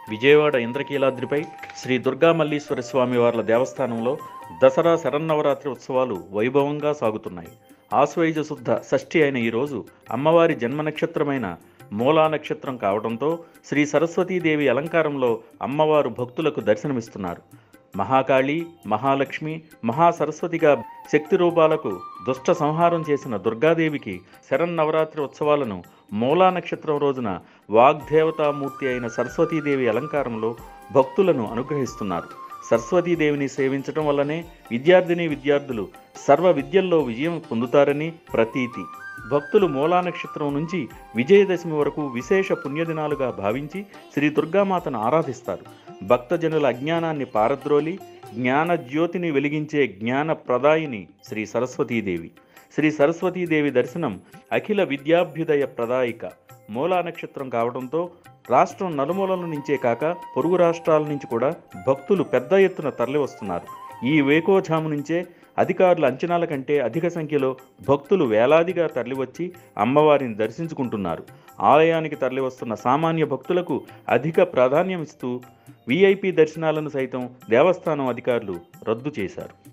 విజయవాడ ఇంద్రకీలాద్రిపై శ్రీ దుర్గా మల్లీశ్వర స్వామి వార్ల దేవస్థానంలో దసరా శరన్నవరాత్రి ఉత్సవాలు వైభవంగా సాగుతున్నాయి ఆశ్వయుజ శుద్ధ షష్ఠి అయిన ఈరోజు అమ్మవారి జన్మ నక్షత్రమైన మూలా నక్షత్రం కావడంతో శ్రీ సరస్వతీదేవి అలంకారంలో అమ్మవారు భక్తులకు దర్శనమిస్తున్నారు మహాకాళి మహాలక్ష్మి మహాసరస్వతిగా శక్తి రూపాలకు దుష్ట సంహారం చేసిన దుర్గాదేవికి శరన్నవరాత్రి ఉత్సవాలను మూలా నక్షత్రం రోజున వాగ్దేవతామూర్తి అయిన సరస్వతీదేవి అలంకారంలో భక్తులను అనుగ్రహిస్తున్నారు సరస్వతీదేవిని సేవించడం వల్లనే విద్యార్థిని విద్యార్థులు సర్వ విద్యల్లో విజయం పొందుతారని ప్రతీతి భక్తులు మూలా నక్షత్రం నుంచి విజయదశమి వరకు విశేష పుణ్యదినాలుగా భావించి శ్రీ దుర్గామాతను ఆరాధిస్తారు భక్తజనుల అజ్ఞానాన్ని పారద్రోలి జ్ఞాన జ్యోతిని వెలిగించే జ్ఞాన ప్రదాయిని శ్రీ సరస్వతీదేవి శ్రీ సరస్వతీదేవి దర్శనం అఖిల విద్యాభ్యుదయ ప్రదాయిక మూలా నక్షత్రం కావడంతో రాష్ట్రం నలుమూలల నుంచే కాక పొరుగు రాష్ట్రాల నుంచి కూడా భక్తులు పెద్ద ఎత్తున తరలివస్తున్నారు ఈ వేకోజాము నుంచే అధికారుల అంచనాల కంటే అధిక సంఖ్యలో భక్తులు వేలాదిగా తరలివచ్చి అమ్మవారిని దర్శించుకుంటున్నారు ఆలయానికి తరలివస్తున్న సామాన్య భక్తులకు అధిక ప్రాధాన్యం ఇస్తూ వీఐపీ దర్శనాలను సైతం దేవస్థానం అధికారులు రద్దు చేశారు